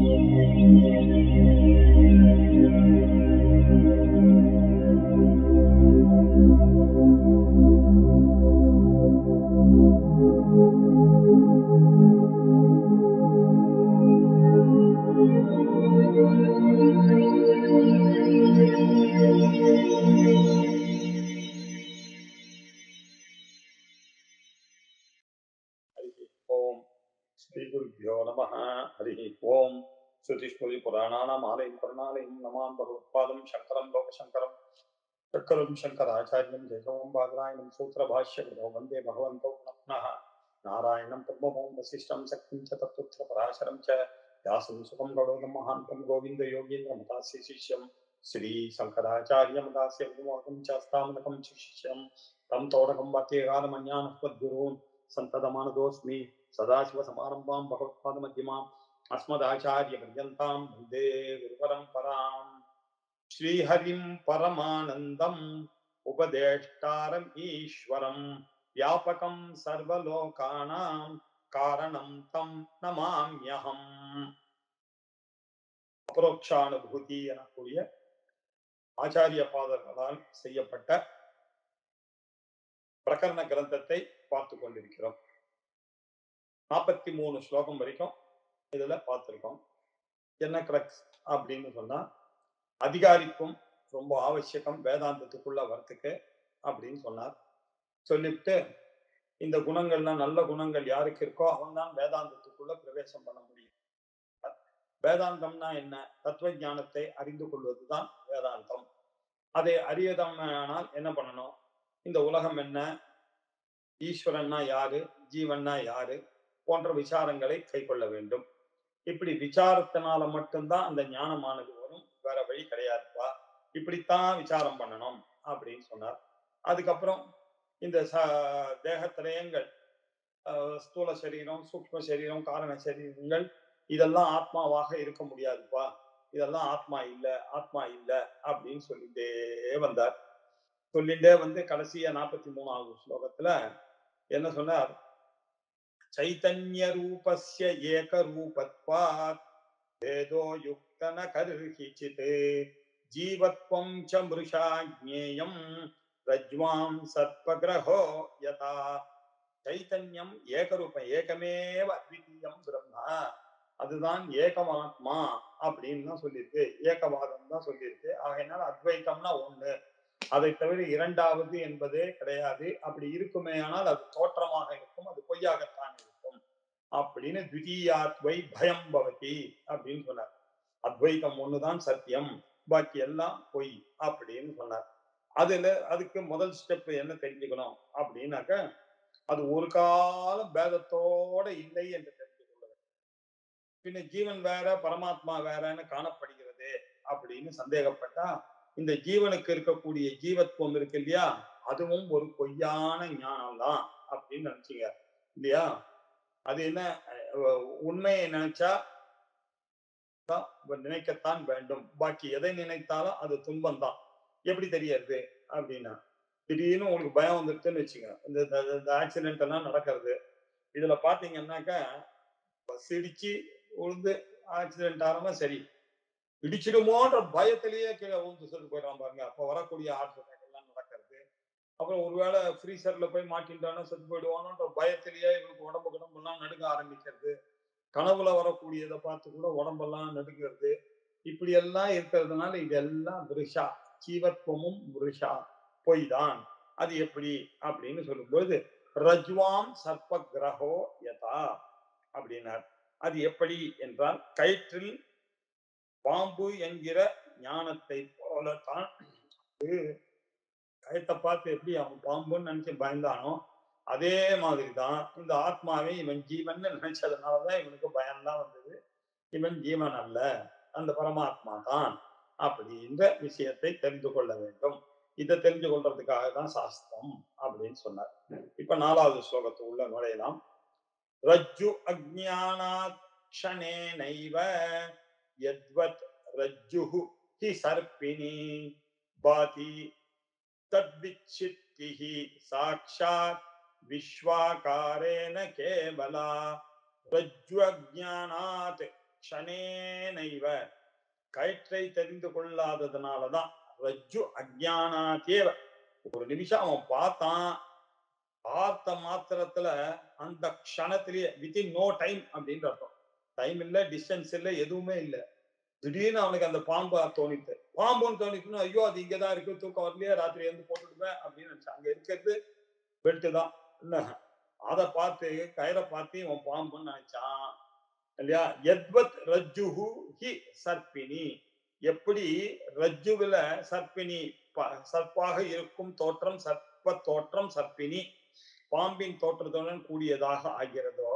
हरिः ओम् श्रीगुरुभ्यो नमः हरिः ओम् श्रुतिस्मृतिपुराणानाम् आलयं करुणालयं नमामि भगवत्पादं शङ्करं लोकशङ्करं शङ्करं शङ्कराचार्यं जयगवं बादरायणं सूत्रभाष्यकृतौ वन्दे भगवन्तौ पुनः नारायणं पद्मभौं वसिष्ठं शक्तिं च तत्पुत्रपराशरं च व्यासं सुखं गौरवं महान्तं गोविन्दयोगीन्द्रमतास्य शिष्यं श्रीशङ्कराचार्यमतास्य गुरुवाकं च अस्तामनकं शिष्यं तं तोडकं वाक्यकालमन्यानस्मद्गुरून् सन्ततमानतोऽस्मि सदाशिवसमारम्भां भगवत्पादमध्यमाम् अस्मदाचार्यपर्यन्तां वन्दे गुरुपरम्पराम् श्रीहरिं परमानन्दम् उपदेष्टारम् ஈஸ்வரம் வியாபகம் சர்வலோகானாம் காரணம் தம் நமாம்யகம் அபரோக்ஷானுபூதி எனக்கூடிய ஆச்சாரிய பாதர்களால் செய்யப்பட்ட பிரகரண கிரந்தத்தை பார்த்து கொண்டிருக்கிறோம் நாற்பத்தி மூணு ஸ்லோகம் வரைக்கும் இதுல பார்த்திருக்கோம் என்ன கிரக்ஸ் அப்படின்னு சொன்னா அதிகாரிக்கும் ரொம்ப அவசியகம் வேதாந்தத்துக்குள்ள வரத்துக்கு அப்படின்னு சொன்னார் சொல்லிவிட்டு இந்த குணங்கள்லாம் நல்ல குணங்கள் யாருக்கு இருக்கோ அவன் தான் வேதாந்தத்துக்குள்ள பிரவேசம் பண்ண முடியும் வேதாந்தம்னா என்ன தத்துவ ஞானத்தை அறிந்து கொள்வதுதான் வேதாந்தம் அதை அறியதமானால் என்ன பண்ணணும் இந்த உலகம் என்ன ஈஸ்வரன்னா யாரு ஜீவன்னா யாரு போன்ற விசாரங்களை கை கொள்ள வேண்டும் இப்படி விசாரத்தினால மட்டும்தான் அந்த ஞானமானது வரும் வேற வழி கிடையாதுப்பா இப்படித்தான் விசாரம் பண்ணணும் அப்படின்னு சொன்னார் அதுக்கப்புறம் இந்த ச தேகத்திரயங்கள் அஹ், ஸ்தூல சரீரம் சூக்ம சரீரம் காரண சரீரங்கள் இதெல்லாம் ஆத்மாவாக இருக்க முடியாதுப்பா இதெல்லாம் ஆத்மா இல்ல ஆத்மா இல்ல அப்படின்னு சொல்லிட்டே வந்தார் சொல்லிட்டே வந்து கடைசியா நாற்பத்தி மூணாவது ஸ்லோகத்துல என்ன சொன்னார் சைத்தன்ய ரூபஸ்ய ஏக ரூபத்வாத் வேதோ யுக்தன கர்ஹிச்சித் ஜீவத்வம் ச மிருஷா ஜ்ஞேயம் ரஜ்வாம் சர்ப்பகிரகோ யதா சைத்தன்யம் ஏகரூபம் ஏகமேவ அத்விதீயம் பிரம்மா அதுதான் ஏகமாத்மா அப்படின்னு தான் சொல்லியிருக்கு ஏகவாதம் தான் சொல்லியிருக்கு ஆகையினால அத்வைத்தம்னா ஒண்ணு அதை தவிர இரண்டாவது என்பதே கிடையாது அப்படி இருக்குமே ஆனால் அது தோற்றமாக இருக்கும் அது பொய்யாகத்தான் இருக்கும் அப்படின்னு த்விதீயாத்வை பயம் பவதி அப்படின்னு சொன்னார் அத்வைதம் ஒண்ணுதான் சத்தியம் பாக்கி எல்லாம் பொய் அப்படின்னு சொன்னார் அதுல அதுக்கு முதல் ஸ்டெப் என்ன தெரிஞ்சுக்கணும் அப்படின்னாக்க அது ஒரு காலம் பேதத்தோட இல்லை என்று தெரிந்து கொள்ள வேண்டும். பின்ன ஜீவன் வேற பரமாத்மா வேறன்னு காணப்படுகிறது அப்படின்னு சந்தேகப்பட்டா இந்த ஜீவனுக்கு இருக்கக்கூடிய ஜீவத்துவம் இருக்கு இல்லையா அதுவும் ஒரு பொய்யான ஞானம் தான் அப்படின்னு நினைச்சீங்க இல்லையா அது என்ன அஹ் உண்மையை நினைச்சா தான் நினைக்கத்தான் வேண்டும் பாக்கி எதை நினைத்தாலும் அது துன்பம் தான் எப்படி தெரியறது அப்படின்னா திடீர்னு உங்களுக்கு பயம் வந்துருச்சுன்னு வச்சுங்க இந்த இந்த- இந்த ஆக்சிடென்ட் எல்லாம் நடக்கிறது இதுல பாத்தீங்கன்னாக்கா பஸ் இடிச்சு விழுந்து ஆக்சிடென்ட் ஆனவங்க சரி இடிச்சிடுமோன்ற பயத்திலேயே கீழே விழுந்து செத்து போயிடறான் பாருங்க அப்ப வரக்கூடிய ஹார்ட் அட்டாக் எல்லாம் நடக்கிறது அப்புறம் ஒருவேளை ஃப்ரீசர்ல போய் மாட்டின்றானோ செத்து போயிடுவானோன்ற பயத்திலேயே இவனுக்கு உடம்பு உடம்பெல்லாம் நடுங்க ஆரம்பிக்கிறது கனவுல வரக்கூடியதை பார்த்து கூட உடம்பெல்லாம் நடுங்கிறது இப்படி எல்லாம் இருக்கிறதுனால இதெல்லாம் விருஷா ஜீவத்வமும் விருஷா பொய் தான் அது எப்படி அப்படின்னு சொல்லும்போது ரஜ்வாம் சர்ப்ப கிரகோ யதா அப்படின்னார் அது எப்படி என்றால் கயிற்றில் பாம்பு என்கிற ஞானத்தை போலத்தான் அது கயத்தை பார்த்து எப்படி அவன் பாம்புன்னு நினைச்சு பயந்தானோ அதே மாதிரிதான் இந்த ஆத்மாவை இவன் ஜீவன் நினைச்சதுனாலதான் இவனுக்கு பயம்தான் வந்தது இவன் ஜீவன் அல்ல அந்த பரமாத்மா தான் அப்படின்ற விஷயத்தை தெரிந்து கொள்ள வேண்டும் இதை தெரிஞ்சு கொள்றதுக்காக தான் சாஸ்திரம் அப்படின்னு சொன்னார் இப்ப நாலாவது ஸ்லோகத்துக்குள்ள நுழையலாம் ரஜ்ஜு அஜானாத் க்ஷணேனைவ யத்வத் ரஜ்ஜுஹு ஹி சர்ப்பிணி பாதி தத்விச்சித்திஹி சாக்ஷாத் விஸ்வாகாரேன கேவலா ரஜ்ஜு அஜானாத் க்ஷணேனைவ கயிற்றை தெரிந்து கொள்ளாததுனாலதான் ரஜ்ஜு அஜானாத்தேவ ஒரு நிமிஷம் அவன் பார்த்தான் பார்த்த மாத்திரத்துல அந்த க்ஷணத்திலேயே வித்தின் நோ டைம் அப்படின்ற அர்த்தம் டைம் இல்ல டிஸ்டன்ஸ் இல்ல எதுவுமே இல்ல திடீர்னு அவனுக்கு அந்த பாம்பா தோணித்து பாம்புன்னு தோணிச்சுன்னா ஐயோ அது இங்கதான் இருக்கு தூக்கம் வரலையே ராத்திரி வந்து போட்டுடுவேன் அப்படின்னு நினைச்சான் அங்க இருக்கிறது பெல்ட் தான் என்ன அதை பார்த்து கயிறை பார்த்து இவன் பாம்புன்னு நினைச்சான் இல்லையா எத்வத் ரஜ்ஜுஹு ஹி சர்ப்பினி எப்படி ரஜ்ஜுவில சர்ப்பினி ப- சர்ப்பாக இருக்கும் தோற்றம் சர்ப்ப தோற்றம் சர்ப்பினி பாம்பின் தோற்றத்துடன் கூடியதாக ஆகிறதோ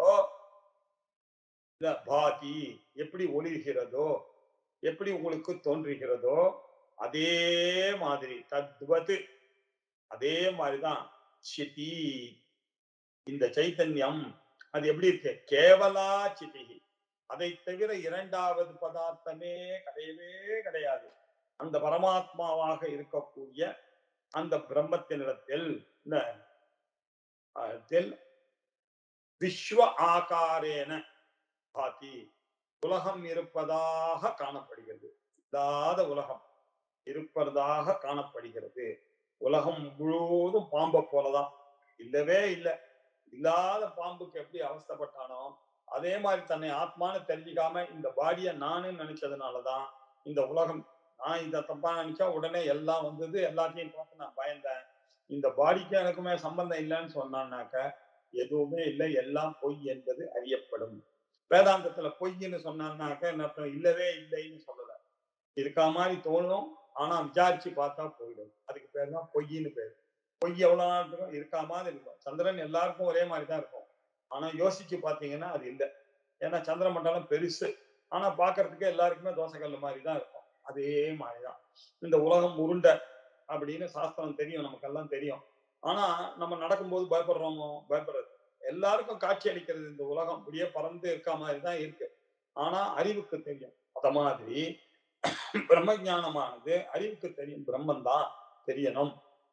இல்ல பாதி எப்படி ஒளிர்கிறதோ எப்படி உங்களுக்கு தோன்றுகிறதோ அதே மாதிரி தத்வது அதே மாதிரிதான் சிதி இந்த சைத்தன்யம் அது எப்படி இருக்கு கேவலா சிதிகி அதை தவிர இரண்டாவது பதார்த்தமே கிடையவே கிடையாது அந்த பரமாத்மாவாக இருக்கக்கூடிய அந்த பிரம்மத்தினிடத்தில் இந்த அஹ், தில் விஸ்வ ஆகாரேன பாதி உலகம் இருப்பதாக காணப்படுகிறது இல்லாத உலகம் இருப்பதாக காணப்படுகிறது உலகம் முழுவதும் பாம்பை போலதான் இல்லவே இல்லை இல்லாத பாம்புக்கு எப்படி அவஸ்தைப்பட்டானோ அதே மாதிரி தன்னை ஆத்மான்னு தெரிஞ்சுக்காம இந்த பாடிய நானு நினைச்சதுனாலதான் இந்த உலகம் நான் இந்த தப்பா நினைச்சா உடனே எல்லாம் வந்தது எல்லாத்தையும் பார்த்து நான் பயந்தேன் இந்த பாடிக்கும் எனக்குமே சம்பந்தம் இல்லைன்னு சொன்னான்னாக்க எதுவுமே இல்லை எல்லாம் பொய் என்பது அறியப்படும் வேதாந்தத்துல பொய்ன்னு சொன்னான்னாக்க என்ன அர்த்தம்? இல்லவே இல்லைன்னு சொல்லல இருக்கா மாதிரி தோணும் ஆனா விசாரிச்சு பார்த்தா போயிடும் அதுக்கு பேர் தான் பொய்ன்னு பேர் பொய் எவ்வளவு நாள் இருக்கும் இருக்கா மாதிரி இருக்கும் சந்திரன் எல்லாருக்கும் ஒரே மாதிரி தான் இருக்கும் ஆனா யோசிச்சு பார்த்தீங்கன்னா அது இல்லை ஏன்னா சந்திர மண்டலம் பெருசு ஆனா பார்க்கிறதுக்கு எல்லாருக்குமே தோசைக்கல் மாதிரி தான் இருக்கும் அதே மாதிரிதான் இந்த உலகம் உருண்டை அப்படின்னு சாஸ்திரம் தெரியும் நமக்கெல்லாம் தெரியும் ஆனா நம்ம நடக்கும்போது பயப்படுறோமோ பயப்படுறது எல்லாருக்கும் காட்சி அளிக்கிறது இந்த உலகம் இப்படியே பறந்து இருக்க மாதிரி தான் இருக்கு ஆனா அறிவுக்கு தெரியும் அத மாதிரி பிரம்ம ஞானமானது அறிவுக்கு தெரியும் பிரம்மன் தான் தெரியணும்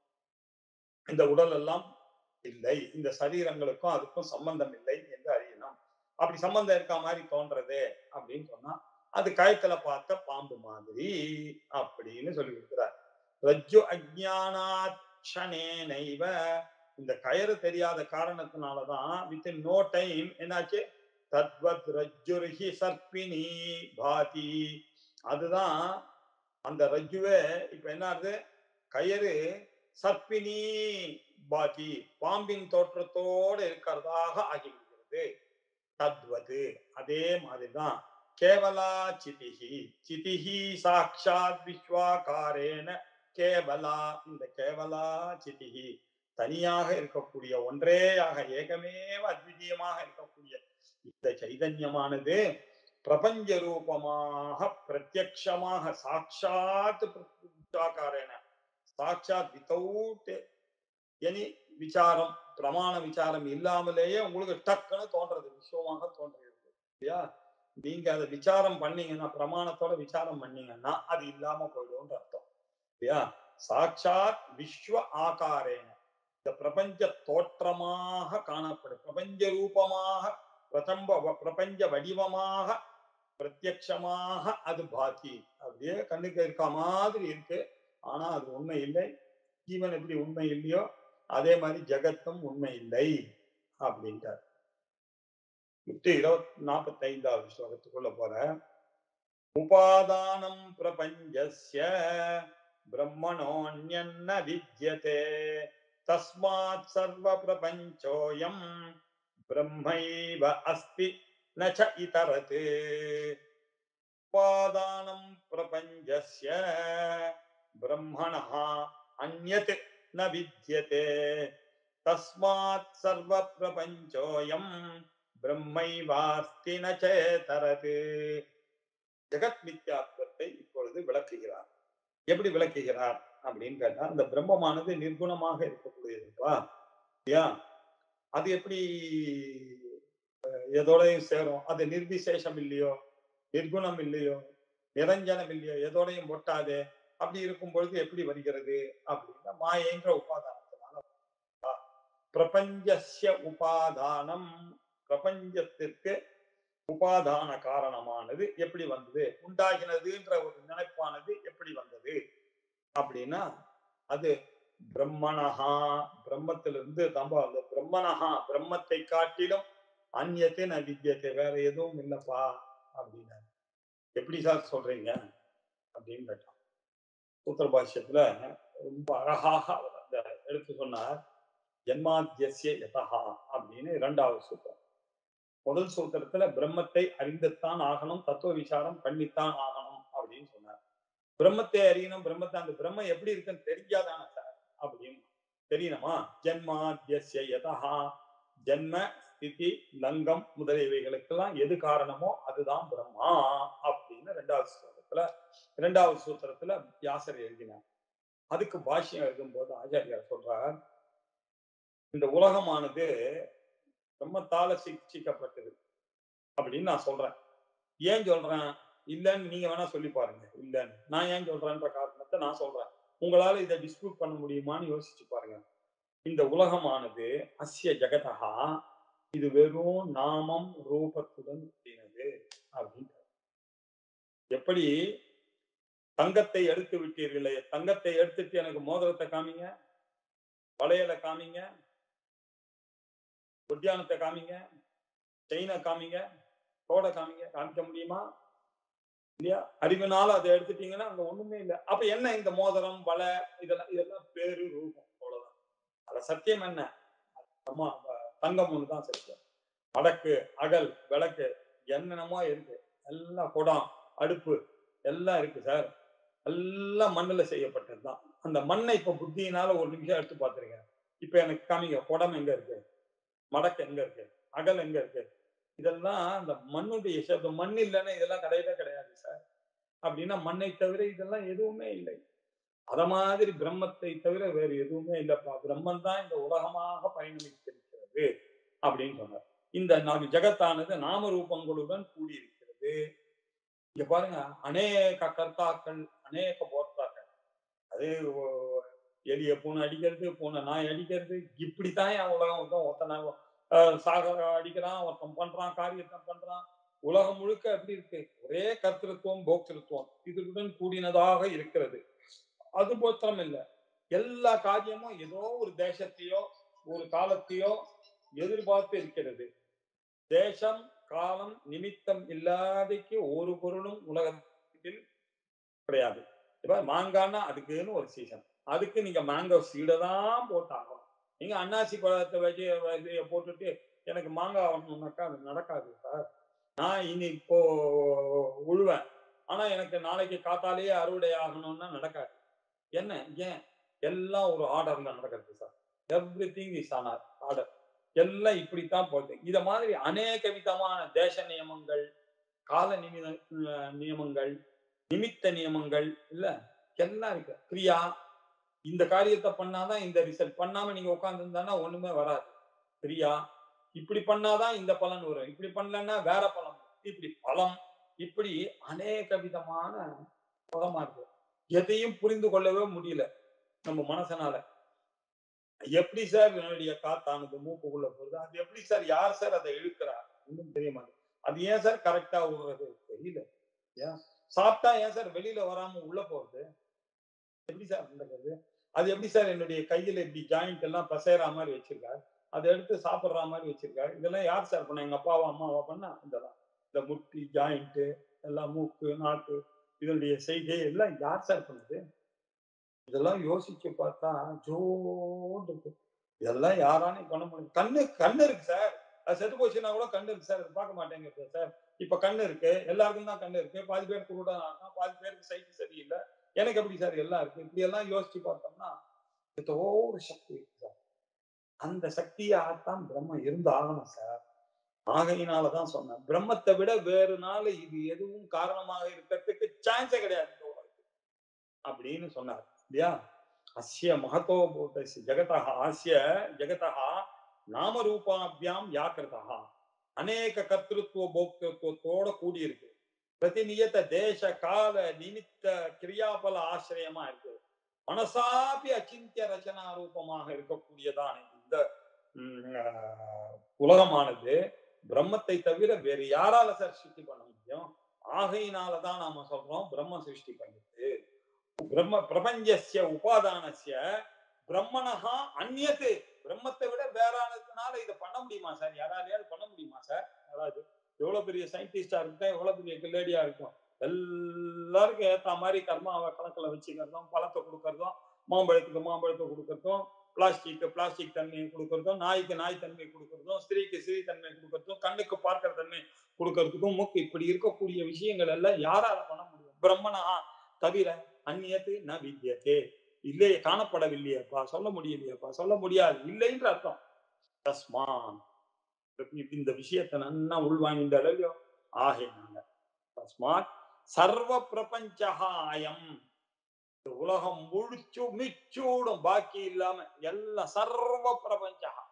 இந்த உடல் எல்லாம் இல்லை இந்த சரீரங்களுக்கும் அதுக்கும் சம்பந்தம் இல்லை என்று அறியணும் அப்படி சம்பந்தம் இருக்க மாதிரி தோன்றது அப்படின்னு சொன்னா அது கயத்துல பார்த்த பாம்பு மாதிரி அப்படின்னு சொல்லி கொடுக்கிறார் ரஜ்ஜு அஜானாத் க்ஷணேனைவ இந்த கயறு தெரியாத காரணத்தினாலதான் வித்தின் நோ டைம் என்னாச்சு தத்வத் ரஜ்ஜுர்ஹி சர்ப்பினி பாதி அதுதான் அந்த ரஜ்ஜுவே இப்ப என்ன ஆகுது கயறு சர்ப்பினி பாதி பாம்பின் தோற்றத்தோடு இருக்கிறதாக ஆகிவிடுகிறது தத்வது அதே மாதிரிதான் கேவலா சிதிஹி சிதிஹி சாட்சாத் விஸ்வாகாரேன கேவலா இந்த கேவலா சிதிஹி தனியாக இருக்கக்கூடிய ஒன்றேயாக ஏகமேவ அத்விதீயமாக இருக்கக்கூடிய இந்த சைதன்யமானது பிரபஞ்ச ரூபமாக பிரத்யக்ஷமாக சாட்சாத் பிரத்யாகாரேன சாட்சாத் வித்தவுட் எனி விசாரம் பிரமாண விசாரம் இல்லாமலேயே உங்களுக்கு டக்குன்னு தோன்றது விஸ்வமாக தோன்றுகிறது இல்லையா நீங்க அதை விசாரம் பண்ணீங்கன்னா பிரமாணத்தோட விசாரம் பண்ணீங்கன்னா அது இல்லாம போயிடும்ன்ற அர்த்தம் இல்லையா சாட்சாத் விஸ்வ ஆகாரேன இந்த பிரபஞ்ச தோற்றமாக காணப்படும் பிரபஞ்ச ரூபமாக பிரபஞ்ச பிரபஞ்ச வடிவமாக பிரத்யக்ஷமாக அது பாக்கி அப்படியே கண்ணுக்கு இருக்க மாதிரி இருக்கு ஆனா அது உண்மை இல்லை ஜீவன் எப்படி உண்மை இல்லையோ அதே மாதிரி ஜெகத்தும் உண்மை இல்லை அப்படின்ட்டார் நூற்றி இருபத்தி நாற்பத்தி ஐந்தாவது ஸ்லோகத்துக்குள்ள போற உபாதானம் பிரபஞ்சஸ்ய பிரம்மணோன்யன்ன வித்யதே தஸ்மாத் சர்வ பிரபஞ்சோயம் பிரம்மைவ அஸ்தி ந ச இதரத் உபாதானம் பிரபஞ்சஸ்ய பிரம்மணः அந்யத் ந வித்யதே தஸ்மாத் சர்வ பிரபஞ்சோயம் பிரம்மைவாஸ்தி ந சேதரத் ஜெகத் மித்யாத்வத்தை இப்பொழுது விளக்குகிறார் எப்படி விளக்குகிறார் அப்படின்னு கேட்டா இந்த பிரம்மமானது நிர்குணமாக இருக்கக்கூடியதுப்பா இல்லையா அது எப்படி அஹ், எதோடையும் சேரும் அது நிர்விசேஷம் இல்லையோ நிர்குணம் இல்லையோ நிரஞ்சனம் இல்லையோ எதோடையும் ஒட்டாதே அப்படி இருக்கும் பொழுது எப்படி வருகிறது அப்படின்னா மாயேங்கிற உபாதானத்தினால பிரபஞ்சஸ்ய உபாதானம் பிரபஞ்சத்திற்கு உபாதான காரணமானது எப்படி வந்தது உண்டாகினதுன்ற ஒரு நினைப்பானது எப்படி வந்தது அப்படின்னா அது பிரம்மணஹா பிரம்மத்திலிருந்து தம்ப அந்த பிரம்மணஹா பிரம்மத்தை காட்டிலும் அந்நியத்தை நான் வித்தியத்தை வேற எதுவும் இல்லப்பா அப்படின்னு எப்படி சார் சொல்றீங்க அப்படின்னு கேட்டான் சூத்திர பாஷ்யத்துல ரொம்ப அழகாக அவர் அந்த எடுத்து சொன்னார் ஜென்மாத்தியசிய யதஹா அப்படின்னு இரண்டாவது சூத்திரம் முதல் சூத்திரத்துல பிரம்மத்தை அறிந்துத்தான் ஆகணும் தத்துவ விசாரம் பண்ணித்தான் ஆகணும் அப்படின்னு சொன்னார் பிரம்மத்தை அறியணும் பிரம்மத்தை அந்த பிரம்மம் எப்படி இருக்குன்னு தெரிஞ்சாதானே சார் அப்படின்னு தெரியணுமா ஜென்மாத்தியசிய யதஹா ஜென்ம ஸ்திதி லங்கம் முதலியவைகளுக்கெல்லாம் எது காரணமோ அதுதான் பிரம்மா அப்படின்னு ரெண்டாவது சூத்திரத்துல இரண்டாவது சூத்திரத்துல வியாசர் எழுதினார் அதுக்கு பாஷ்யம் எழுதும்போது ஆச்சாரியார் சொல்றார் இந்த உலகமானது பிரம்மத்தால சிக்ஷிக்கப்பட்டது அப்படின்னு நான் சொல்றேன் ஏன் சொல்றேன் இல்லைன்னு நீங்க வேணா சொல்லி பாருங்க இல்லைன்னு நான் ஏன் சொல்றேன்ற காரணத்தை நான் சொல்றேன் உங்களால இதை டிஸ்பியூட் பண்ண முடியுமான்னு யோசிச்சு பாருங்க இந்த உலகமானது அஸ்ய ஜெகதகா இது வெறும் நாமம் ரூபத்துடன் கூடினது அப்படின்னு எப்படி தங்கத்தை எடுத்து விட்டீர்களே தங்கத்தை எடுத்துட்டு எனக்கு மோதிரத்தை காமிங்க வளையலை காமிங்க உத்தியானத்தை காமிங்க செயினை காமிங்க தோடை காமிங்க காமிக்க முடியுமா இல்லையா அறிவினால அதை எடுத்துட்டீங்கன்னா அங்க ஒண்ணுமே இல்லை அப்ப என்ன இந்த மோதிரம் வலை இதெல்லாம் இதெல்லாம் பேரு ரூபம் அவ்வளவுதான் அத சத்தியம் என்ன அம்மா தங்கம் ஒண்ணுதான் சத்தியம் வடக்கு அகல் விளக்கு என்னென்னமோ இருக்கு எல்லாம் குடம் அடுப்பு எல்லாம் இருக்கு சார் எல்லாம் மண்ணுல செய்யப்பட்டது தான் அந்த மண்ணை இப்ப புத்தியினால ஒரு நிமிஷம் எடுத்து பார்த்துருங்க இப்ப எனக்கு காமிங்க குடம் எங்க இருக்கு மடக்கு எங்க இருக்கு அகல் எங்க இருக்கு இதெல்லாம் அந்த மண்ணுடைய சப்தம் மண் இல்லைன்னா இதெல்லாம் கிடையவே கிடையாது சார் அப்படின்னா மண்ணை தவிர இதெல்லாம் எதுவுமே இல்லை அத மாதிரி பிரம்மத்தை தவிர வேறு எதுவுமே இல்லப்பா பிரம்மன் தான் இந்த உலகமாக பயணமித்திருக்கிறது அப்படின்னு சொன்னார் இந்த நாம ஜெகத்தானது நாம ரூபங்களுடன் கூடியிருக்கிறது இங்க பாருங்க அநேக கர்த்தாக்கள் அநேக போர்த்தாக்கள் அது ஓ- எலிய பூனை அடிக்கிறது பூனை நாய் அடிக்கிறது இப்படித்தான் என் உலகம் வந்து ஒருத்தனை அஹ், சாக அடிக்கிறான் ஒருத்தன் பண்றான் காரியத்தை பண்றான் உலகம் முழுக்க எப்படி இருக்கு ஒரே கர்த்திருவம் போக்திருத்துவம் இதுடன் கூடினதாக இருக்கிறது அது மாத்திரம் இல்ல எல்லா காரியமும் ஏதோ ஒரு தேசத்தையோ ஒரு காலத்தையோ எதிர்பார்த்து இருக்கிறது தேசம் காலம் நிமித்தம் இல்லாதைக்கு ஒரு பொருளும் உலகத்தில் கிடையாது இப்ப மாங்கான்னா அதுக்குன்னு ஒரு சீசன் அதுக்கு நீங்க மேங்கோ சீடை தான் போட்டாகணும் நீங்க அன்னாசி பழத்தை வச்சு இதைய போட்டுட்டு எனக்கு மாங்காய் வரணும்னாக்கா அது நடக்காது சார் நான் இனி இப்போ உழுவேன் ஆனா எனக்கு நாளைக்கு காத்தாலேயே அறுவடை ஆகணும்னா நடக்காது என்ன ஏன் எல்லாம் ஒரு ஆர்டர்ல நடக்கிறது sir everything is on order எல்லாம் இப்படித்தான் போகுது இத மாதிரி அநேக விதமான தேச நியமங்கள் கால நிமித அஹ் நியமங்கள் நிமித்த நியமங்கள் இல்ல எல்லாம் இருக்கு கிரியா இந்த காரியத்தை பண்ணாதான் இந்த ரிசல்ட் பண்ணாம நீங்க உட்கார்ந்து இருந்தானா ஒண்ணுமே வராது கிரியா இப்படி பண்ணாதான் இந்த பலன் வரும் இப்படி பண்ணலன்னா வேற பலன் வரும். இப்படி பலம் இப்படி அநேக விதமான பலமா இருக்கு எதையும் புரிந்து கொள்ளவே முடியல நம்ம மனசனால எப்படி சார் என்னுடைய காத்தானது மூக்குக்குள்ள போகுது அது எப்படி சார் யார் சார் அதை இழுக்கிறா இன்னும் தெரிய மாட்டேங்குது அது ஏன் சார் கரெக்டா விடுறது தெரியல ஏன் சாப்பிட்டா ஏன் சார் வெளியில வராம உள்ள போறது எப்படி சார் நடக்குது அது எப்படி சார் என்னுடைய கையில இப்படி ஜாயிண்ட் எல்லாம் பசையற மாதிரி வச்சிருக்காரு அதை எடுத்து சாப்பிடுற மாதிரி வச்சிருக்காரு இதெல்லாம் யார் சார் பண்ண எங்க அப்பாவா அம்மாவா பண்ணா இதெல்லாம் இந்த முட்டி ஜாயிண்ட் எல்லாம் மூக்கு நாக்கு இதனுடைய செய்கை எல்லாம் யார் சார் பண்ணுது இதெல்லாம் யோசிச்சு பார்த்தா ஜோன்னு இருக்கு இதெல்லாம் யாரானே பண்ண முடியும் கண்ணு கண்ணு இருக்கு சார் அது செத்து போச்சுன்னா கூட கண்ணு இருக்கு சார் அது பார்க்க மாட்டேங்குது சார் இப்ப கண்ணு இருக்கு எல்லாருக்கும் தான் கண்ணு இருக்கு பாதி பேர் குருடா இருக்கான் பாதி பேருக்கு சைட்டு சரியில்லை எனக்கு எப்படி சார் எல்லாம் இருக்கு இப்படி எல்லாம் யோசிச்சு பார்த்தோம்னா ஏதோ ஒரு சக்தி இருக்கு சார் அந்த சக்தியாகத்தான் பிரம்மம் இருந்து ஆகணும் சார் ஆகையினாலதான் சொன்னேன் பிரம்மத்தை விட வேறு நாள் இது எதுவும் காரணமாக இருக்கிறதுக்கு சான்ஸே கிடையாது இந்த உலகத்துக்கு. அப்படின்னு சொன்னார் இல்லையா அஸ்ய மகத்தோ பூதஸ்ய ஜெகதः ஆஸ்ய ஜெகதः நாமரூபாபியாம் வியாக்கிருதா அநேக கர்த்திருத்துவ போக்திருத்துவத்தோட கூடியிருக்கு பிரதிநியத தேச கால நிமித்த கிரியாபல ஆசிரியமா இருக்கு மனசாபி அச்சிந்திய ரச்சனா ரூபமாக இருக்கக்கூடியதான இந்த உம், ஆஹ், உலகமானது பிரம்மத்தை தவிர வேறு யாரால சார் சிருஷ்டி பண்ண முடியும் ஆகையினாலதான் நாம சொல்றோம் பிரம்ம சிருஷ்டி பண்ணிட்டு பிரம்ம பிரபஞ்சஸ்ய உபாதானஸ்ய பிரம்மணஹா அந்நியத்து பிரம்மத்தை விட வேறானதுனால இதை பண்ண முடியுமா சார் யாராலையாவது பண்ண முடியுமா சார் யாராவது எவ்வளவு பெரிய சயின்டிஸ்டா இருக்கட்டும் எவ்வளவு பெரிய கில்லேடியா இருக்கும் எல்லாருக்கும் ஏத்த மாதிரி கர்மாவை கணக்குல வச்சுக்கிறதும் பழத்தை கொடுக்கறதும் மாம்பழத்துக்கு மாம்பழத்தை கொடுக்கறதும் பிளாஸ்டிக் பிளாஸ்டிக் தன்மையை கொடுக்கறதும் நாய்க்கு நாய் தன்மை கொடுக்கறதும் ஸ்திரீக்கு ஸ்திரீ தன்மை கொடுக்கறதும் கண்ணுக்கு பார்க்கிற தன்மை கொடுக்கறதுக்கும் மூக்கு இப்படி இருக்கக்கூடிய விஷயங்கள் எல்லாம் யாரால பண்ண முடியும் பிரம்மனா தவிர அந்நியத்து ந வித்தியத்தே இல்லையே காணப்படவில்லையப்பா சொல்ல முடியலையப்பா சொல்ல முடியாது இல்லைன்ற அர்த்தம் தஸ்மா இந்த விஷயத்தை நன்னா உள்வாங்கின்ற அளவு ஆகையினால தஸ்மாத் சர்வ பிரபஞ்சஹா அயம் இந்த உலகம் முழிச்சு மிச்சூடும் பாக்கி இல்லாம எல்லாம் சர்வ பிரபஞ்சஹா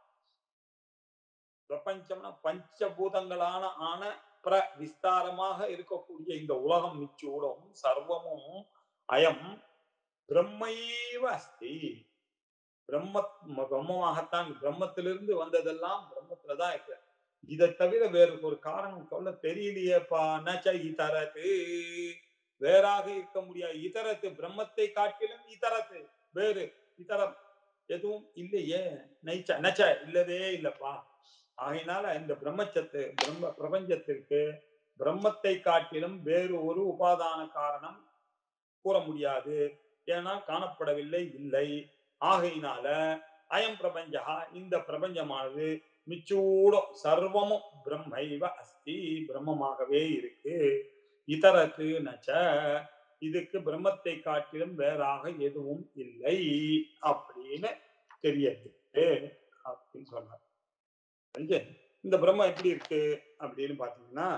பிரபஞ்சம்னா பஞ்சபூதங்களான ஆன பிர விஸ்தாரமாக இருக்கக்கூடிய இந்த உலகம் மிச்சூடும் சர்வமும் அயம் பிரம்மைவ அஸ்தி பிரம்ம பிரம்மமாகத்தான் பிரம்மத்திலிருந்து வந்ததெல்லாம் பிரம்மத்துலதான் இருக்கு இதை தவிர வேறு ஒரு காரணம் சொல்ல தெரியலையேப்பா நச்ச இதரத்து வேறாக இருக்க முடியாது இதரத்து பிரம்மத்தை காட்டிலும் இதரத்து வேறு இதரம் எதுவும் இல்லையே நைச்ச நச்ச இல்லவே இல்லப்பா ஆகையினால இந்த பிரம்மச்சத்து பிரம்ம பிரபஞ்சத்திற்கு பிரம்மத்தை காட்டிலும் வேறு ஒரு உபாதான காரணம் கூற முடியாது ஏன்னா காணப்படவில்லை இல்லை ஆகையினால அயம் பிரபஞ்சா இந்த பிரபஞ்சமானது மிச்சூடம் சர்வமும் பிரம்மைவ அஸ்தி பிரம்மமாகவே இருக்கு இதரத்து நச்ச இதுக்கு பிரம்மத்தை காட்டிலும் வேறாக எதுவும் இல்லை அப்படின்னு தெரியுது அப்படின்னு சொன்னார் இந்த பிரம்மம் எப்படி இருக்கு அப்படின்னு பாத்தீங்கன்னா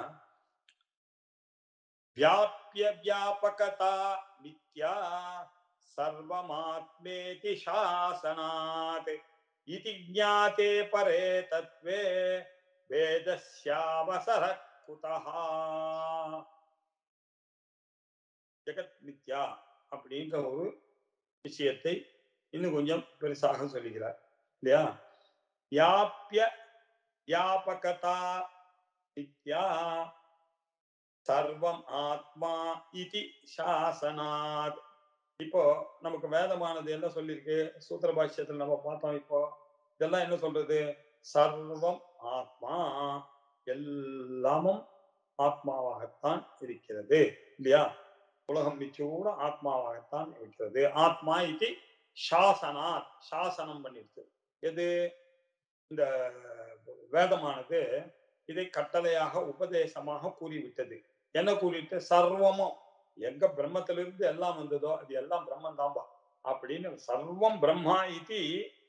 வியாபிய வியாபகதா நித்யா सर्वमात्मेति शासनात् इति ज्ञाते परे तत्त्वे वेदस्यावसरः कुतः ஜெகத் மித்யா அப்படின்ற ஒரு விஷயத்தை இன்னும் கொஞ்சம் பெருசாக சொல்லுகிறார் இல்லையா வியாபிய வியாபகதா நித்யா சர்வம் ஆத்மா இதி சாசனாத் இப்போ நமக்கு வேதமானது என்ன சொல்லியிருக்கு சூத்திர பாஷ்யத்தில் நம்ம பார்த்தோம் இப்போ இதெல்லாம் என்ன சொல்றது சர்வம் ஆத்மா எல்லாமும் ஆத்மாவாகத்தான் இருக்கிறது இல்லையா உலகம் மிச்சூட ஆத்மாவாகத்தான் இருக்கிறது ஆத்மா இது சாசனாத் சாசனம் பண்ணிருக்கு எது இந்த வேதமானது இதை கட்டளையாக உபதேசமாக கூறிவிட்டது என்ன கூறிட்டு சர்வமும் எங்க பிரம்மத்திலிருந்து எல்லாம் வந்ததோ அது எல்லாம் பிரம்மன் தான்பா அப்படின்னு சர்வம் பிரம்மா இது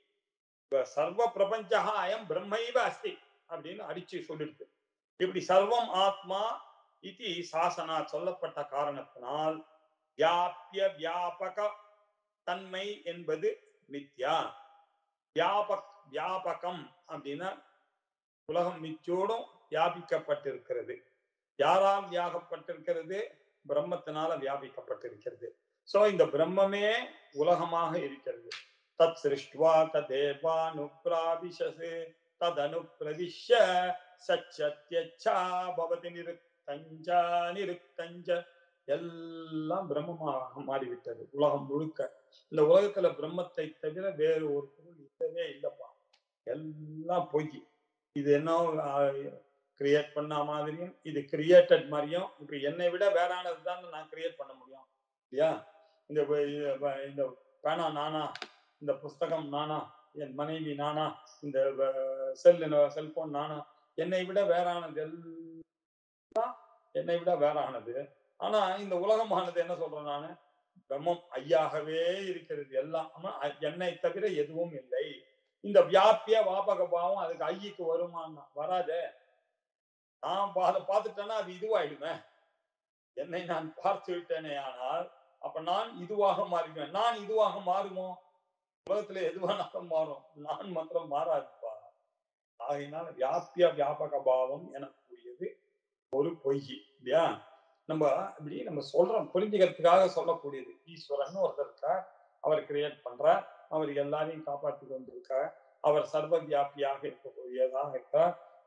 சர்வ பிரபஞ்சா அயம் பிரம்மைவ அஸ்தி அப்படின்னு அடிச்சு சொல்லிருக்கு இப்படி சர்வம் ஆத்மா இது சாசனா சொல்லப்பட்ட காரணத்தினால் வியாபிய வியாபக தன்மை என்பது மித்யா வியாபக் வியாபகம் அப்படின்னா உலகம் மிச்சோடும் வியாபிக்கப்பட்டிருக்கிறது யாரால் வியாகப்பட்டிருக்கிறது பிரம்மத்தினால வியாபிக்கப்பட்டிருக்கிறது சோ இந்த பிரம்மமே உலகமாக இருக்கிறது தத் சிருஷ்டுவா ததேவானுப்ராவிஷசு ததனு பிரவிஷ்ய சச்சத்யச்சா பவதி நிருத்தஞ்ச நிருத்தஞ்ச எல்லாம் பிரம்மமாக மாறிவிட்டது உலகம் முழுக்க இந்த உலகத்துல பிரம்மத்தை தவிர வேறு ஒரு பொருள் இல்லவே இல்லப்பா எல்லாம் பொய் இது என்ன கிரியேட் பண்ண மாதிரியும் இது கிரியேட்டட் மாதிரியும் இப்ப என்னை விட வேறானது தான் நான் கிரியேட் பண்ண முடியும் இல்லையா இந்த இந்த பேனா நானா இந்த புஸ்தகம் நானா என் மனைவி நானா இந்த செல் செல்போன் நானா என்னை விட வேறானது எல்லாம் என்னை விட வேறானது ஆனா இந்த உலகமானது என்ன சொல்றேன் நானு பிரம்மம் ஐயாகவே இருக்கிறது எல்லாம் ஆனா என்னை தவிர எதுவும் இல்லை இந்த வியாபிய வாபக பாவம் அதுக்கு ஐயுக்கு வருமானா வராதே நான் அதை பார்த்துட்டேன்னா அது இதுவாயிடுமே என்னை நான் பார்த்து விட்டேனே ஆனால் அப்ப நான் இதுவாக மாறிடுவேன் நான் இதுவாக மாறுமோ உலகத்துல எதுவானாலும் மாறும் நான் மாத்திரம் மாறாதுப்பா ஆகையினால வியாபிய வியாபக பாவம் எனக்கூடியது ஒரு பொய் இல்லையா நம்ம இப்படி நம்ம சொல்றோம் புரிஞ்சுக்கிறதுக்காக சொல்லக்கூடியது ஈஸ்வரன் ஒருத்தர் இருக்கார் அவர் கிரியேட் பண்றார் அவர் எல்லாரையும் காப்பாற்றி கொண்டிருக்கார் அவர் சர்வ வியாபியாக இருக்கக்கூடியதாக இருக்கார்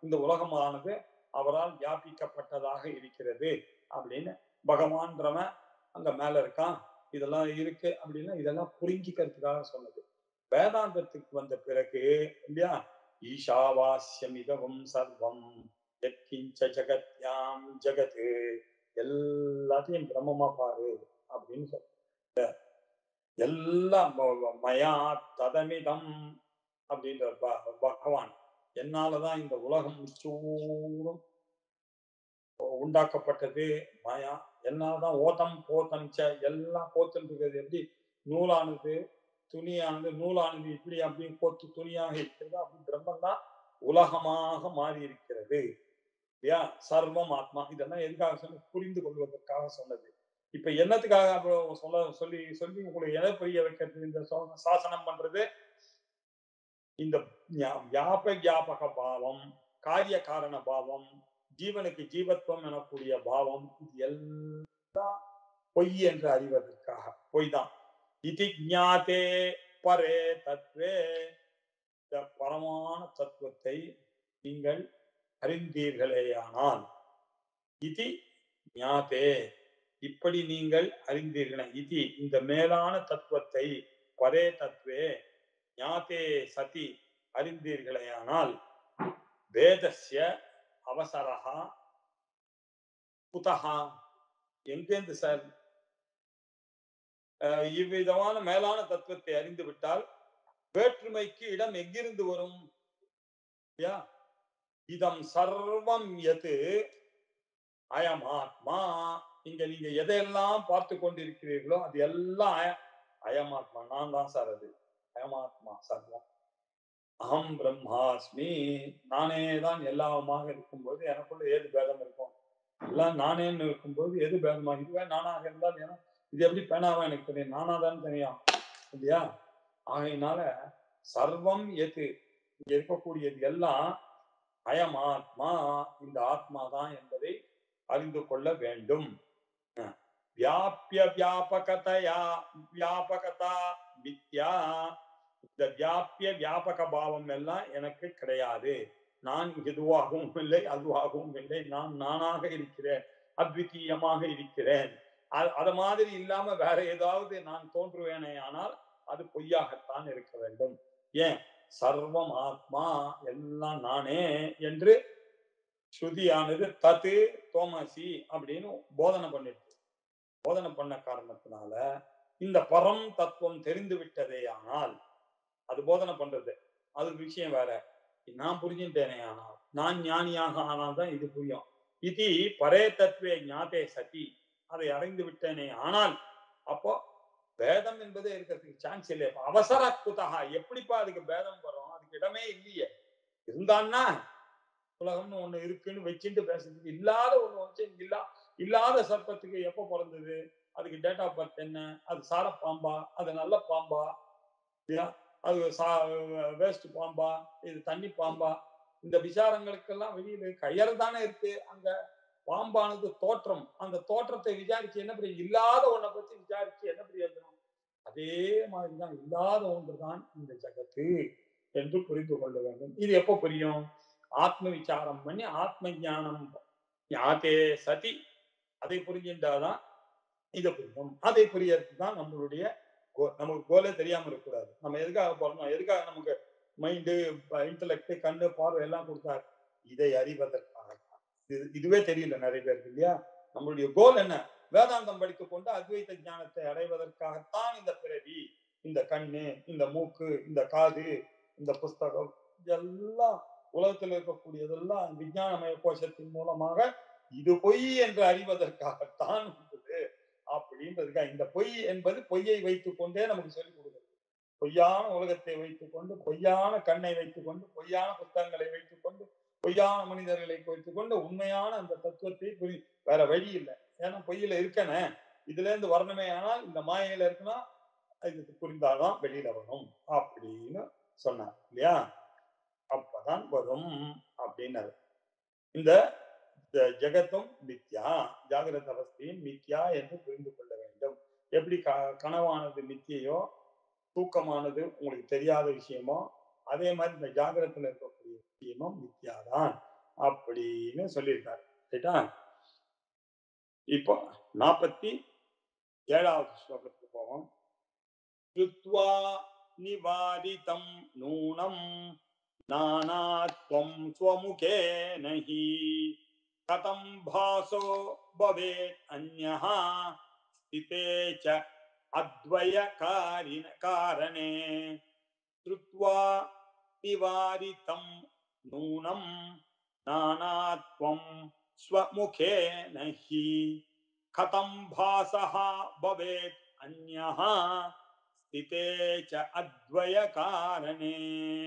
இந்த உலகமானது அவரால் வியாபிக்கப்பட்டதாக இருக்கிறது அப்படின்னு பகவான்றவன் அங்க மேல இருக்கான் இதெல்லாம் இருக்கு அப்படின்னா இதெல்லாம் புரிஞ்சிக்கிறதுக்காக சொன்னது வேதாந்தத்துக்கு வந்த பிறகு இல்லையா ஈஷாவாஸ்யம் இதவும் சர்வம் எத்கிஞ்ச ஜகத்யாம் ஜகத்து எல்லாத்தையும் பிரம்மமா பாரு அப்படின்னு சொல்ற எல்லாம் ம- ம- மயா ததமிதம் அப்படின்ற ப- பகவான் என்னாலதான் இந்த உலகம் சூடும் உண்டாக்கப்பட்டது மாயா என்னால்தான் ஓதம் போத்தம் ச எல்லாம் போத்தம் இருக்கிறது எப்படி நூலானது துணியானது நூலானது இப்படி அப்படி போத்து துணியாக இருக்கிறது அப்படி பிரம்மம் தான் உலகமாக மாறி இருக்கிறது இல்லையா சர்வம் ஆத்மா இதெல்லாம் எதுக்காக சொன்ன புரிந்து கொள்வதற்காக சொன்னது இப்ப என்னத்துக்காக அப்புறம் சொல்ல சொல்லி சொல்லி உங்களுக்கு எதை புரிய வைக்கிறது இந்த சோ- சாசனம் பண்றது இந்த ஞா- வியாப வியாபக பாவம் காரிய காரண பாவம் ஜீவனுக்கு ஜீவத்துவம் எனக்கூடிய பாவம் இது எல்லாம் பொய் என்று அறிவதற்காக பொய் தான் இது ஞாதே பரே தத்வே இந்த பரமான தத்துவத்தை நீங்கள் அறிந்தீர்களேயானால் இது ஞாதே இப்படி நீங்கள் அறிந்தீர்களே இது இந்த மேலான தத்துவத்தை பரே தத்வே ஞாதே சதி அறிந்தீர்களேயானால் வேதஸ்ய அவசரஹா குதஹா எங்கேருந்து சார் அஹ் இவ்விதமான மேலான தத்துவத்தை அறிந்து விட்டால் வேற்றுமைக்கு இடம் எங்கிருந்து வரும் யா இதம் சர்வம் எது அயம் ஆத்மா இங்க நீங்க எதையெல்லாம் பார்த்து கொண்டிருக்கிறீர்களோ அது எல்லாம் அய- அயமாத்மா நான் தான் சார் அது அயமாத்மா சர்வம் அகம் பிரம்மாஸ்மி நானே தான் எல்லாமாக இருக்கும்போது எனக்குள்ள ஏது பேதம் இருக்கும் எல்லாம் நானேன்னு இருக்கும்போது எது பேதமா இதுவே நானாக இருந்தால் ஏன்னா இது எப்படி பேனாவா எனக்கு தெரியும் நானா தான் தெரியும் இல்லையா ஆகையினால சர்வம் எது இங்க இருக்கக்கூடியது எல்லாம் அயம் ஆத்மா இந்த ஆத்மா தான் என்பதை அறிந்து கொள்ள வேண்டும் அஹ். வியாபிய வியாபகதையா வியாபகதா வித்யா இந்த வியாபிய வியாபக பாவம் எல்லாம் எனக்கு கிடையாது நான் இதுவாகவும் இல்லை அதுவாகவும் இல்லை நான் நானாக இருக்கிறேன் அத்விதீயமாக இருக்கிறேன் அ- அத மாதிரி இல்லாம வேற ஏதாவது நான் தோன்றுவேனே ஆனால் அது பொய்யாகத்தான் இருக்க வேண்டும் ஏன் சர்வம் ஆத்மா எல்லாம் நானே என்று ஸ்ருதியானது தத்து தோமசி அப்படின்னு போதனை பண்ணிட்டு போதனை பண்ண காரணத்தினால இந்த பரம் தத்துவம் தெரிந்து விட்டதே ஆனால் அது போதனை பண்றது அது விஷயம் வேற நான் புரிஞ்சுட்டேனே ஆனால் நான் ஞானியாக ஆனால் தான் இது புரியும் இது பரே தத்துவே ஞாதே சதி அதை அறிந்து விட்டேனே ஆனால் அப்போ பேதம் என்பதே இருக்கிறதுக்கு சான்ஸ் இல்லை அப்ப அவசர குதகா எப்படிப்பா அதுக்கு பேதம் வரும் அதுக்கு இடமே இல்லையே இருந்தான்னா உலகம்னு ஒண்ணு இருக்குன்னு வச்சுட்டு பேசுறதுக்கு இல்லாத ஒண்ணு வச்சு இல்லா இல்லாத சர்ப்பத்துக்கு எப்ப பிறந்தது அதுக்கு டேட் ஆஃப் பர்த் என்ன அது சார பாம்பா அது நல்ல பாம்பா இல்லையா அது வேஸ்ட் பாம்பா இது தண்ணி பாம்பா இந்த விசாரங்களுக்கெல்லாம் வெளியில கையறு தானே இருக்கு அங்க பாம்பானது தோற்றம் அந்த தோற்றத்தை விசாரிச்சு என்ன பெரிய இல்லாத ஒன்றை பத்தி விசாரிச்சு என்ன பிரயோஜனம் அதே மாதிரிதான் இல்லாத ஒன்றுதான் இந்த ஜகத்து என்று புரிந்து கொள்ள வேண்டும் இது எப்போ புரியும் ஆத்ம விசாரம் பண்ணி ஆத்ம ஞானம் யாத்தே சதி அதை புரிஞ்சின்றாதான் இதை புரியும் அதை புரியறதுக்கு தான் நம்மளுடைய கோ- நமக்கு கோலே தெரியாம இருக்கக்கூடாது நம்ம எதுக்காக போறோம் எதுக்காக நமக்கு மைண்டு இன்டலெக்ட் கண்ணு பார்வை எல்லாம் கொடுத்தாரு இதை அறிவதற்காக இது இதுவே தெரியல நிறைய பேருக்கு இல்லையா நம்மளுடைய கோல் என்ன வேதாந்தம் படித்துக் கொண்டு அத்வைத ஞானத்தை அடைவதற்காகத்தான் இந்த பிறவி இந்த கண்ணு இந்த மூக்கு இந்த காது இந்த புஸ்தகம் எல்லாம் உலகத்தில் இருக்கக்கூடியதெல்லாம் விஞ்ஞானமய கோஷத்தின் மூலமாக இது பொய் என்று அறிவதற்காகத்தான் வந்தது அப்படின்றதுக்காக இந்த பொய் என்பது பொய்யை வைத்துக் கொண்டே நமக்கு சொல்லிக் கொடுக்குறது பொய்யான உலகத்தை வைத்துக் கொண்டு பொய்யான கண்ணை வைத்துக் கொண்டு பொய்யான புத்தகங்களை வைத்துக் கொண்டு பொய்யான மனிதர்களை வைத்துக் கொண்டு உண்மையான அந்த தத்துவத்தை புரி வேற வழி இல்லை ஏன்னா பொய்யில இருக்கனே இதுல இருந்து வரணுமே ஆனால் இந்த மாயையில இருக்குன்னா இது புரிந்தாதான் வெளியில வரும் அப்படின்னு சொன்னார் இல்லையா அப்பதான் வரும் அப்படின்னாரு இந்த இந்த ஜெகத்தும் மித்யா ஜாகிரத அவஸ்தையும் மித்யா என்று புரிந்து கொள்ள வேண்டும் எப்படி க கனவானது மித்தியையோ தூக்கமானது உங்களுக்கு தெரியாத விஷயமோ அதே மாதிரி இந்த ஜாகிரத்துல இருக்கக்கூடிய விஷயமும் மித்யாதான் அப்படின்னு சொல்லியிருக்காரு ரைட்டா இப்போ நாற்பத்தி ஏழாவது ஸ்லோகத்துக்கு போவோம் கிருத்வா நிவாரிதம் நூனம் நானாத்வம் ஸ்வமுகேன ஹி கதம் பாசோ பவேத் அந்யः ஸ்திதே ச அத்வயகாரிண காரணே ஸ்ருத்வா நிவாரிதம் நூனம் நானாத்வம் ஸ்வமுகேன ஹி கதம் பாசः பவேத் அந்யः ஸ்திதே ச அத்வய காரணே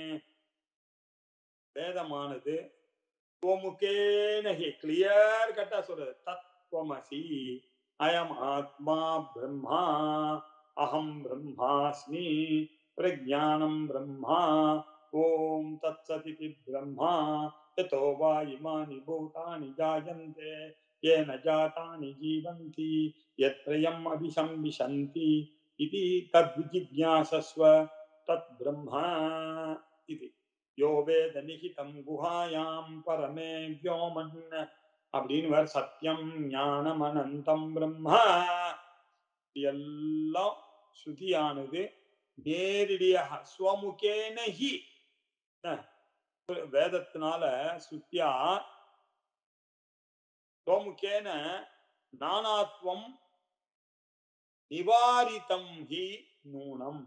வேதமானது துவமுகேனஹி கிளியர் கட்டா சொல்றது தத்துவமசி அயம் ஆத்மா பிரம்மா அகம் பிரம்மாஸ்மி பிரஜானம் பிரம்மா ஓம் தத்சதிதி பிரம்மா यतो वा इमानि भूतानि जायन्ते येन जातानि जीवन्ति यत्रयम् अभिसंविशन्ति इति तद्विजिज्ञासस्व तत् ब्रह्मा इति யோ வேத நிகிதம் குஹாயாம் பரமே வியோமன் அப்படின்னு வேற சத்தியம் ஞானம் அனந்தம் பிரம்மா எல்லாம் ஸ்ருதியானது நேரடியாக ஸ்வமுகேன ஹி அஹ், வேதத்தினால ஸ்ருத்தியா ஸ்வமுகேன நானாத்வம் நிவாரிதம் ஹி நூனம்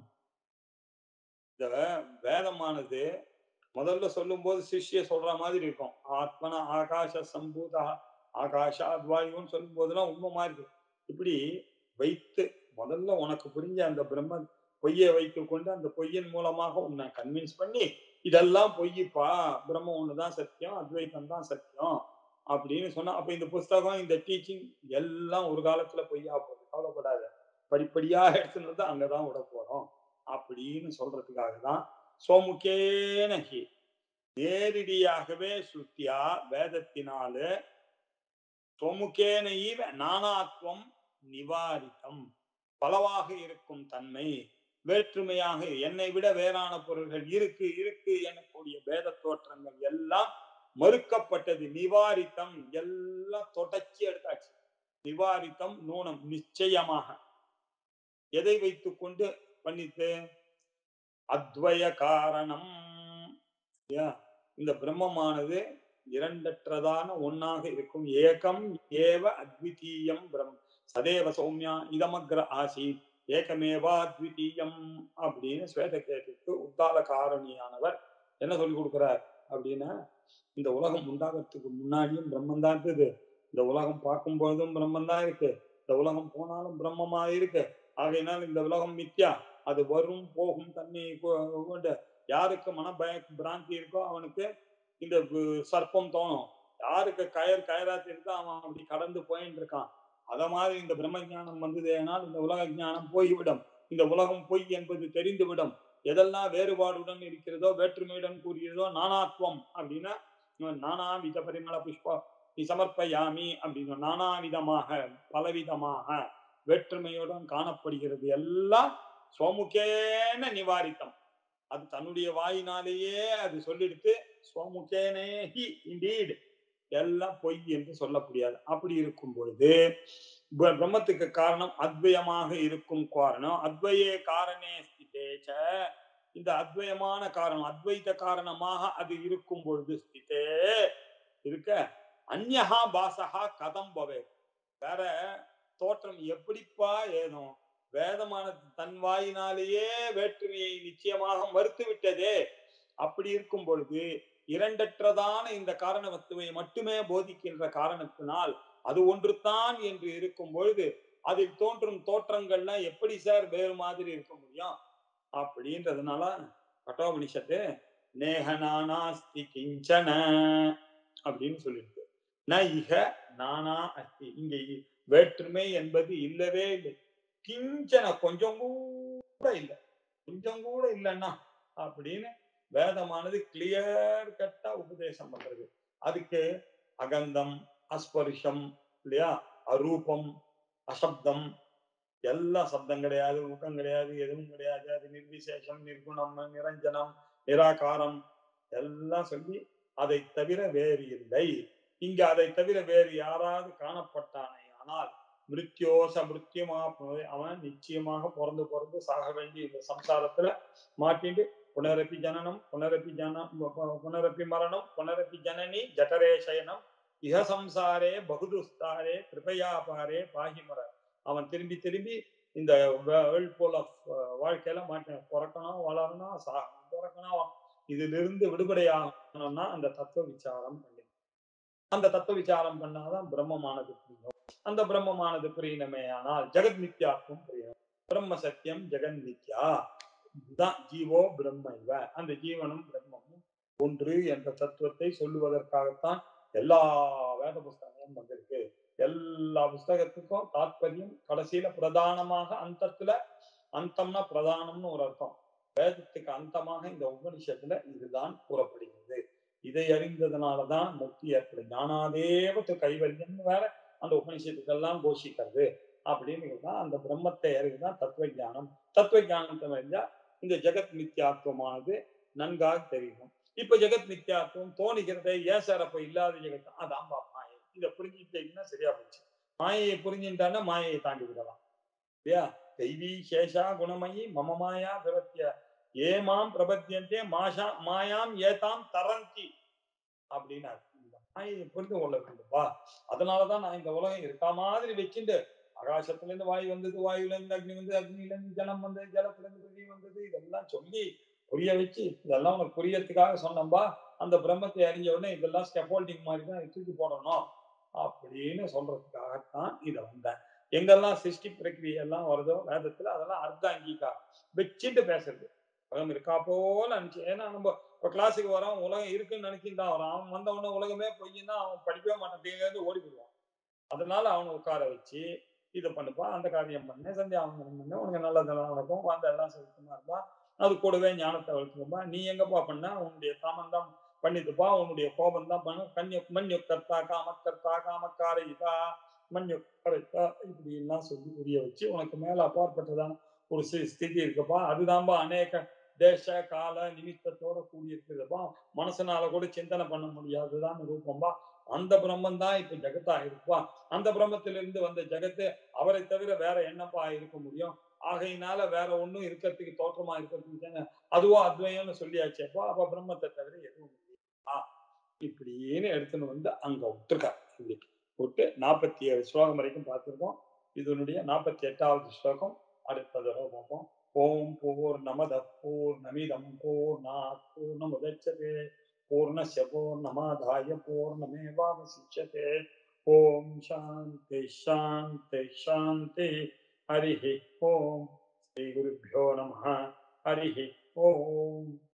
இந்த வேதமானது முதல்ல சொல்லும்போது சிஷ்ய சொல்ற மாதிரி இருக்கும் ஆத்மன ஆகாச சம்பூதா ஆகாஷாத் வாயுன்னு சொல்லும் போதெல்லாம் உண்மை மாதிரி இருக்கும் இப்படி வைத்து முதல்ல உனக்கு புரிஞ்ச அந்த பிரம்ம பொய்யை வைத்து கொண்டு அந்த பொய்யின் மூலமாக உன்னை கன்வின்ஸ் பண்ணி இதெல்லாம் பொய்ப்பா பிரம்ம ஒண்ணுதான் சத்தியம் அத்வைத்தம் தான் சத்தியம் அப்படின்னு சொன்னா அப்ப இந்த புஸ்தகம் இந்த டீச்சிங் எல்லாம் ஒரு காலத்துல பொய்யா போகுது கவலைப்படாத படிப்படியா எடுத்துன்னு வந்து அங்கதான் விட போறோம் அப்படின்னு சொல்றதுக்காக தான் சோமுகேனகி நேரடியாகவே சுத்தியா வேதத்தினால சோமுகேனைவ நானாத்வம் நிவாரித்தம் பலவாக இருக்கும் தன்மை வேற்றுமையாக என்னை விட வேறான பொருள்கள் இருக்கு இருக்கு எனக்கூடிய வேத தோற்றங்கள் எல்லாம் மறுக்கப்பட்டது நிவாரித்தம் எல்லாம் தொடச்சி எடுத்தாச்சு நிவாரித்தம் நூனம் நிச்சயமாக எதை வைத்துக் கொண்டு பண்ணித்து அத்வய காரணம் இல்லையா? இந்த பிரம்மமானது இரண்டற்றதான ஒன்னாக இருக்கும் ஏகம் ஏவ அத்விதீயம் பிரம் சதேவ சௌமியா இதமக்ர ஆசி ஏகமேவா அத்விதீயம் அப்படின்னு ஸ்வேதகேதுக்கு உத்தால காரணியானவர் என்ன சொல்லி கொடுக்கிறார் அப்படின்னா இந்த உலகம் உண்டாகிறதுக்கு முன்னாடியும் பிரம்மன் தான் இருந்தது இந்த உலகம் பார்க்கும் பொழுதும் பிரம்மன் தான் இருக்கு இந்த உலகம் போனாலும் பிரம்மமா இருக்கு ஆகையினால் இந்த உலகம் மித்யா அது வரும் போகும் தன்மை கொ- கொண்டு யாருக்கு மன பய பிராந்தி இருக்கோ அவனுக்கு இந்த வு- சர்ப்பம் தோணும் யாருக்கு கயர் கயராத்தி இருக்கோ அவன் அப்படி கடந்து போயின்னு இருக்கான் அத மாதிரி இந்த பிரம்ம ஞானம் வந்ததேனால் இந்த உலக ஞானம் போய்விடும் இந்த உலகம் பொய் என்பது தெரிந்துவிடும் எதெல்லாம் வேறுபாடுடன் இருக்கிறதோ வேற்றுமையுடன் கூறுகிறதோ நானாத்வம் அப்படின்னா இவன் நானாவித பரிமள புஷ்பா நீ சமர்ப்பயாமி அப்படின்னு நானாவிதமாக பலவிதமாக வேற்றுமையுடன் காணப்படுகிறது எல்லாம் சோமுகேன நிவாரித்தம் அது தன்னுடைய வாயினாலேயே அது சொல்லிடுத்து சோமுகேனே ஹி இண்டீட் எல்லாம் பொய் என்று சொல்ல முடியாது அப்படி இருக்கும் பொழுது ப- பிரம்மத்துக்கு காரணம் அத்வயமாக இருக்கும் காரணம் அத்வயே காரணே ஸ்திதேச்ச இந்த அத்வயமான காரணம் அத்வைத காரணமாக அது இருக்கும் பொழுது ஸ்திதே இருக்க அந்யஹா பாசகா கதம் பவே வேற தோற்றம் எப்படிப்பா ஏதும் வேதமானது தன் வாயினாலேயே வேற்றுமையை நிச்சயமாக மறுத்து விட்டதே அப்படி இருக்கும் பொழுது இரண்டற்றதான இந்த காரண வஸ்துவை மட்டுமே போதிக்கின்ற காரணத்தினால் அது ஒன்றுதான் என்று இருக்கும் பொழுது அதில் தோன்றும் தோற்றங்கள்லாம் எப்படி சார் வேறு மாதிரி இருக்க முடியும் அப்படின்றதுனால கட்டோபனிஷத்து நேகனானாஸ்தி கிஞ்சன அப்படின்னு சொல்லிருக்கு ந இக நானா அஸ்தி இங்க இ- வேற்றுமை என்பது இல்லவே இல்லை கிஞ்சன கொஞ்சம் கூட இல்லை கொஞ்சம் கூட இல்லைன்னா அப்படின்னு வேதமானது கிளியர் கட்டா உபதேசம் பண்றது அதுக்கு அகந்தம் அஸ்பர்ஷம் இல்லையா அரூபம் அசப்தம் எல்லா சப்தம் கிடையாது ஊக்கம் கிடையாது எதுவும் கிடையாது அது நிர்விசேஷம் நிர்குணம் நிரஞ்சனம் நிராகாரம் எல்லாம் சொல்லி அதை தவிர வேறு இல்லை இங்க அதை தவிர வேறு யாராவது காணப்பட்டானே ஆனால் மிருத்யோச மிருத்யமா அவன் நிச்சயமாக பிறந்து பிறந்து சாக வேண்டிய இந்த சம்சாரத்துல மாட்டிட்டு புனரப்பி ஜனனம் புனரப்பி ஜன புனரப்பி மரணம் புனரப்பி ஜனனி ஜடரே சயனம் இஹ சம்சாரே பகுதுஸ்தாரே கிருபையா பாரே பாகிமர அவன் திரும்பி திரும்பி இந்த வேர்ல்ட் போல் ஆஃப் வாழ்க்கையில மாட்டேன் பிறக்கணும் வளரணும் சாகணும் பிறக்கணும் இதுல இருந்து விடுபடையாகணும்னா அந்த தத்துவ விசாரம் பண்ணி அந்த தத்துவ விசாரம் பண்ணாதான் பிரம்மமானது புரியும் அந்த பிரம்மமானது புரியணுமே ஆனால் ஜெகத் நித்யாத்வம் புரியும் பிரம்ம சத்தியம் ஜெகன் நித்யா தான் ஜீவோ பிரம்ம இவ அந்த ஜீவனும் பிரம்மமும் ஒன்று என்ற தத்துவத்தை சொல்லுவதற்காகத்தான் எல்லா வேத புஸ்தகங்களும் வந்திருக்கு எல்லா புஸ்தகத்துக்கும் தாத்பரியம் கடைசியில பிரதானமாக அந்தத்துல அந்தம்னா பிரதானம்னு ஒரு அர்த்தம் வேதத்துக்கு அந்தமாக இந்த உபனிஷத்துல இதுதான் கூறப்படுகிறது இதை அறிந்ததுனாலதான் முக்தி ஏற்படும் ஞானாதேவத்து கைவல்யம்னு வேற அந்த உபனிஷத்துக்கெல்லாம் கோஷிக்கிறது அப்படின்னு தான் அந்த பிரம்மத்தை அறிவுதான் தத்துவ ஞானம் தத்துவ ஞானத்தை அறிஞ்சா இந்த ஜெகத் மித்யாத்துவமானது நன்காக தெரியும் இப்ப ஜெகத் மித்யாத்துவம் தோணிக்கிறதே ஏன் சார் அப்ப இல்லாத ஜெகத் அதான் மாயை இதை புரிஞ்சுட்டீங்கன்னா சரியா போச்சு மாயையை புரிஞ்சுட்டான்னா மாயையை தாண்டி விடலாம் இல்லையா தெய்வீ சேஷா குணமயி மம மாயா பிரபத்திய ஏமாம் பிரபத்தியந்தே மாஷா மாயாம் ஏதாம் தரந்தி அப்படின்னு மாயை புரிந்து கொள்ள வேண்டும்பா அதனாலதான் நான் இந்த உலகம் இருக்கா மாதிரி வச்சுட்டு ஆகாசத்துல இருந்து வாயு வந்தது வாயுல இருந்து அக்னி வந்து அக்னில இருந்து ஜலம் வந்தது ஜலத்துல இருந்து பிரிவி வந்தது இதெல்லாம் சொல்லி புரிய வச்சு இதெல்லாம் உனக்கு புரியறதுக்காக சொன்னம்பா அந்த பிரம்மத்தை அறிஞ்ச உடனே இதெல்லாம் ஸ்கெப்போல்டிங் மாதிரி தான் தூக்கி போடணும் அப்படின்னு சொல்றதுக்காகத்தான் இதை வந்தேன் எங்கெல்லாம் சிருஷ்டி பிரக்கிரியை எல்லாம் வருதோ வேதத்துல அதெல்லாம் அர்த்த அங்கீகாரம் வச்சுட்டு பேசுறது உலகம் இருக்கா போல நினைச்சு ஏன்னா நம்ம இப்போ கிளாஸுக்கு வரோம் உலகம் இருக்குன்னு நினைச்சுட்டு தான் வரான் அவன் வந்த உடனே உலகமே பொய்யின்னா அவன் படிக்கவே மாட்டான் தேங்கிறது ஓடி போடுவான் அதனால அவனை உட்கார வச்சு இதை பண்ணுப்பா அந்த காரியம் பண்ண சந்தியாவந்தனம் பண்ண உனக்கு நல்லதெல்லாம் நடக்கும் வந்த எல்லாம் செலுத்தமா இருப்பா அது கூடவே ஞானத்தை வளர்த்துக்கப்பா நீ எங்கப்பா பண்ண உன்னுடைய தாமந்தம் பண்ணிட்டுப்பா உன்னுடைய கோபம் தான் பண்ண கன்ய மண்யு கர்த்தா காமக்கர்த்தா காமக்கார இதா மண்யு கரைத்தா இப்படி எல்லாம் சொல்லி புரிய வச்சு உனக்கு மேல அப்பாற்பட்டதான் ஒரு ஸ்திதி இருக்குப்பா அதுதான்பா அநேக தேச கால நிமித்தத்தோட கூடி இருக்கிறதுப்பா மனசனால கூட சிந்தனை பண்ண முடியாதுதான் ரூபம்பா அந்த பிரம்மன் தான் இப்ப ஜெகத்தா இருப்பா அந்த பிரம்மத்திலிருந்து வந்த ஜெகத்து அவரை தவிர வேற என்னப்பா இருக்க முடியும் ஆகையினால வேற ஒண்ணும் இருக்கிறதுக்கு தோற்றமா இருக்கிறதுக்கு தானே அதுவும் அத்வயம்னு சொல்லியாச்சேப்பா அப்ப பிரம்மத்தை தவிர எதுவும் இல்லையா இப்படின்னு எடுத்துன்னு வந்து அங்க விட்டுருக்கா இப்படி விட்டு நாற்பத்தி ஏழு ஸ்லோகம் வரைக்கும் பார்த்துருக்கோம் இதனுடைய நாற்பத்தி எட்டாவது ஸ்லோகம் அடுத்த தடவை பார்ப்போம் ஓம் பூர் நமத பூர் நமிதம் பூர் நாத் பூர்ணமுதச்சதே பூர்ணஸ்ய பூர்ணமாதாய பூர்ணமேவாவசிஷ்யதே ஓம் சாந்தி சாந்தி சாந்தி ஹரி ஓம் ஸ்ரீ குருभ्यो நம ஹரி ஓம்